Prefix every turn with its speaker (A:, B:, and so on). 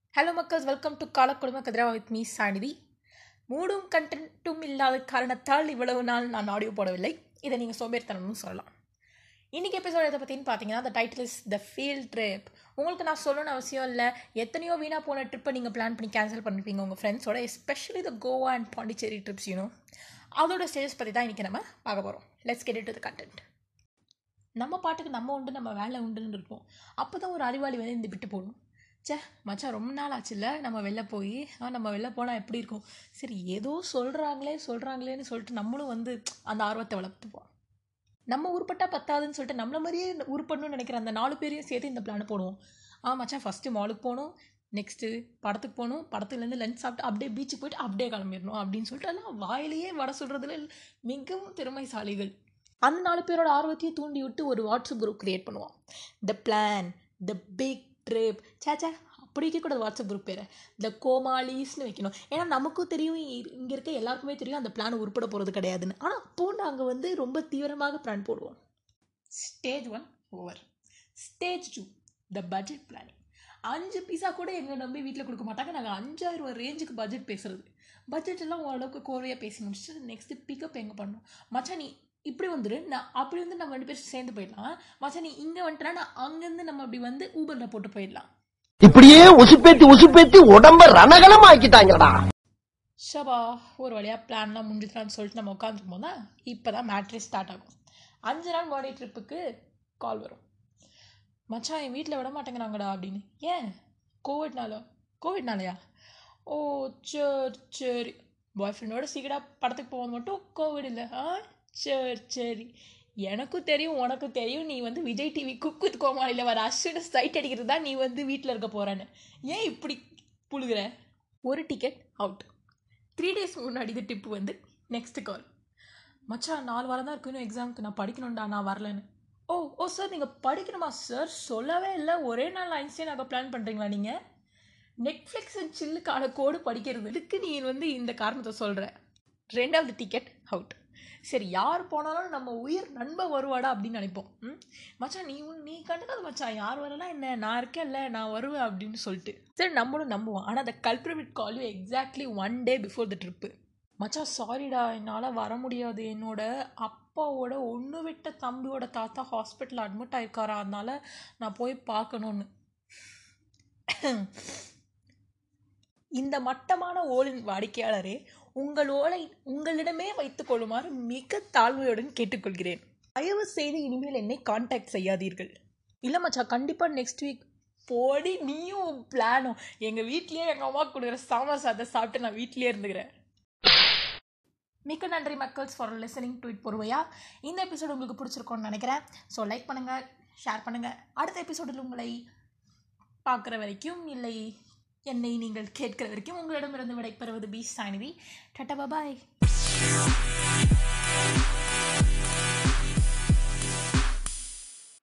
A: hello மக்கள்ஸ் welcome to காலக்குடும்ப கதிரவா வித் மீ சாநிதி மூடும் கண்டென்ட்டும் இல்லாத காரணத்தால் இவ்வளவு நாள் நான் ஆடியோ போடவில்லை இதை நீங்கள் சோம்பேறித்தனம்னு சொல்லலாம் இன்றைக்கி எபிசோட் எதை பற்றின்னு பார்த்தீங்கன்னா அந்த title is the field trip உங்களுக்கு நான் சொல்லணும்னு அவசியம் இல்லை எத்தனையோ வீணாக போன ட்ரிப்பை நீங்கள் பிளான் பண்ணி கேன்சல் பண்ணிருப்பீங்க உங்கள் ஃப்ரெண்ட்ஸோட especially the Goa and Pondicherry trips you know அதோட ஸ்டேஜஸ் பற்றி தான் இன்றைக்கி நம்ம பார்க்க போகிறோம் let's get to the content நம்ம பாட்டுக்கு நம்ம உண்டு நம்ம வேலை உண்டுன்னு இருப்போம் அப்போ தான் ஒரு அறிவாளி வந்து இந்த விட்டு போகணும் ச்சே மச்சான் ரொம்ப நாள் ஆச்சுல்ல நம்ம வெளில போய் ஆ நம்ம வெளில போனால் எப்படி இருக்கும் சரி ஏதோ சொல்கிறாங்களே சொல்கிறாங்களேன்னு சொல்லிட்டு நம்மளும் வந்து அந்த ஆர்வத்தை வளர்த்துப்போம் நம்ம உருப்பட்டா பத்தாதுன்னு சொல்லிட்டு நம்மள மாதிரியே உருப்படணும்னு நினைக்கிற அந்த நாலு பேரையும் சேர்த்து இந்த பிளானை போடுவோம் ஆ மச்சான் ஃபஸ்ட்டு மாலுக்கு போகணும் நெக்ஸ்ட்டு படத்துக்கு போகணும் படத்துலேருந்து லஞ்ச் சாப்பிட்டு அப்படியே பீச்சுக்கு போயிட்டு அப்படியே கிளம்பிடணும் அப்படின்னு சொல்லிட்டு எல்லாம் வாயிலேயே வட சொல்கிறதுல மிகவும் திறமைசாலிகள் அந்த நாலு பேரோட ஆர்வத்தையும் தூண்டி விட்டு ஒரு வாட்ஸ்அப் குரூப் க்ரியேட் பண்ணுவோம் the plan the big trip சேச்சா அப்படி வைக்கக்கூடாது வாட்ஸ்அப் குரூப் பேரை த கோமாளிஸ்னு வைக்கணும் ஏன்னா நமக்கும் தெரியும் இங்கே இருக்க எல்லாருக்குமே தெரியும் அந்த பிளான் உருப்பட போகிறது கிடையாதுன்னு ஆனால் அப்போது நாங்கள் வந்து ரொம்ப தீவிரமாக பிளான் போடுவோம் stage one over stage two the budget planning அஞ்சு பீஸா கூட எங்களை நம்பி வீட்டில் கொடுக்க மாட்டாங்க நாங்கள் அஞ்சாயிரம் ரூபா ரேஞ்சுக்கு பட்ஜெட் பேசுறது பட்ஜெட் எல்லாம் ஓரளவுக்கு கோர்வையாக பேசி முடிச்சுட்டு நெக்ஸ்ட்டு பிக்கப் எங்கே பண்ணோம் மச்சான் நீ இப்படி வந்துரு நான் அப்படி வந்து நம்ம ரெண்டு பேரும் சேர்ந்து போயிடலாம் மச்சான் நீ இங்கே வந்துட்டா நான் அங்கேருந்து நம்ம அப்படி வந்து ஊபரில் போட்டு போயிடலாம்
B: இப்படியே உசுப்பேத்தி உசுப்பேத்தி உடம்ப ரணகலம் ஆக்கிட்டாங்கடா
A: ஷபா ஒரு வழியாக பிளான்லாம் முடிஞ்சுக்கலாம்னு சொல்லிட்டு நம்ம உட்காந்துருக்கும் போது தான் இப்போ தான் மேட்ரி ஸ்டார்ட் ஆகும் அஞ்சு நாள் பாடி ட்ரிப்புக்கு கால் வரும் மச்சான் என் வீட்டில் விட மாட்டேங்கிறாங்கடா அப்படின்னு ஏன் கோவிட்னால கோவிட்னாலயா ஓ சரி சரி பாய் ஃப்ரெண்டோட சீக்கிரமாக படத்துக்கு போவது மட்டும் கோவிட் இல்லை ஆ சரி சரி எனக்கும் தெரியும் உனக்கும் தெரியும் நீ வந்து விஜய் டிவி குக் வித் கோமாளியில் வர அஸ்வின சைட் அடிக்கிறது தான் நீ வந்து வீட்டில் இருக்க போகிறேன்னு ஏன் இப்படி புழுகிற ஒரு டிக்கெட் அவுட் த்ரீ டேஸ் முன்னாடி இது டிப்பு வந்து நெக்ஸ்ட் கால் மச்சான் நாலு வாரம் தான் இருக்கு இன்னும் எக்ஸாமுக்கு நான் படிக்கணும்டா நான் வரலன்னு ஓ ஓ சார் நீங்கள் படிக்கணுமா சார் சொல்லவே இல்லை ஒரே நாள் ஐன்ஸ்டைன் ஆக பிளான் பண்ணுறீங்களா நீங்கள் நெட்ஃப்ளிக்ஸ் அண்ட் சில்லுக்கான கோடு படிக்கிறது இதுக்கு நீ வந்து இந்த காரணத்தை சொல்கிற ரெண்டாவது டிக்கெட் அவுட் சரி யார் போனாலும் நம்ம உயிர் நண்பன் வருவாடா அப்படின்னு நினைப்போம் ம் மச்சான் நீ உன் நீ கண்டுக்காத மச்சான் யார் வரலாம் என்ன நான் இருக்கேன்ல நான் வருவேன் அப்படின்னு சொல்லிட்டு சரி நம்மளும் நம்புவோம் ஆனால் அந்த கல்பிரமிட் call you exactly one day before the trip மச்சான் சாரிடா என்னால் வர முடியாது என்னோட அப்பாவோட ஒன்று விட்ட தம்பியோட தாத்தா ஹாஸ்பிட்டல் அட்மிட் ஆயிருக்காரா அதனால நான் போய் பார்க்கணுன்னு இந்த மட்டமான ஓலின் வாடிக்கையாளரே உங்கள் ஓலை உங்களிடமே வைத்துக் கொள்ளுமாறு மிக தாழ்மையுடன் கேட்டுக்கொள்கிறேன் தயவு செய்து இனிமேல் என்னை காண்டாக்ட் செய்யாதீர்கள் இல்லை மச்சா கண்டிப்பாக நெக்ஸ்ட் வீக் போடி நீயும் பிளானும் எங்கள் வீட்லேயே எங்கள் அம்மா கொடுக்குற சாம்பார் சாதத்தை சாப்பிட்டு நான் வீட்லேயே இருந்துக்கிறேன் மிக்க நன்றி மக்கள்ஸ் ஃபார் லிசனிங் டு இட் பொறுவையா இந்த எபிசோடு உங்களுக்கு பிடிச்சிருக்கோன்னு நினைக்கிறேன் ஸோ லைக் பண்ணுங்கள் ஷேர் பண்ணுங்கள் அடுத்த எபிசோடில் உங்களை பார்க்குற வரைக்கும் இல்லை என்னை நீங்கள் கேட்கிற வரைக்கும் உங்களிடமிருந்து விடைபெறுவது பி சாணிவி டட்டா பாய்